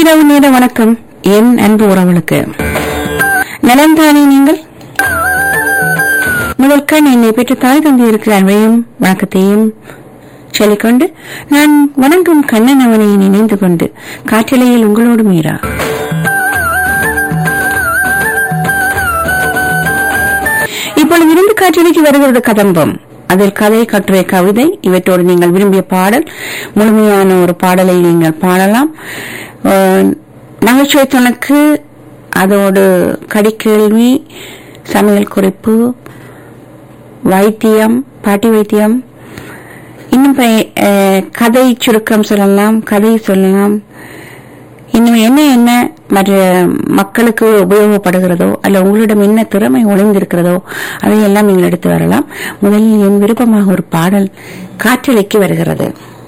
இரவு நேர வணக்கம் என் அன்பு உறவுகளுக்கு நலம்தானே நீங்கள் முதல் கண் என்னை பெற்று தாய் தந்தை இருக்கிற அன்பையும் வணக்கத்தையும் சொல்லிக்கொண்டு நான் வணங்கும் கண்ணன் அவனை நினைந்து கொண்டு காற்றிலையில் உங்களோடு மீரா இப்பொழுது விருந்து காட்சிக்கு வருகிறது கதம்பம் அதில் கதை கட்டுரை கவிதை இவற்றோடு நீங்கள் விரும்பிய பாடல் முழுமையான ஒரு பாடலை நீங்கள் பாடலாம் அஹ், நகைச்சுவை துணக்கு அதோடு கடிக்கேள்வி சமையல் குறிப்பு வைத்தியம் பாட்டி வைத்தியம் இன்னும் ப- அஹ், கதை சுருக்கம் சொல்லலாம் கதை சொல்லலாம் இன்னும் என்ன என்ன மற்ற மக்களுக்கு உபயோகப்படுகிறதோ அல்ல உங்களிடம் என்ன திறமை ஒளிந்திருக்கிறதோ அதையெல்லாம் நீங்கள் எடுத்து வரலாம் முதலில் என் விருப்பமாக ஒரு பாடல் காற்றலைக்கு வருகிறது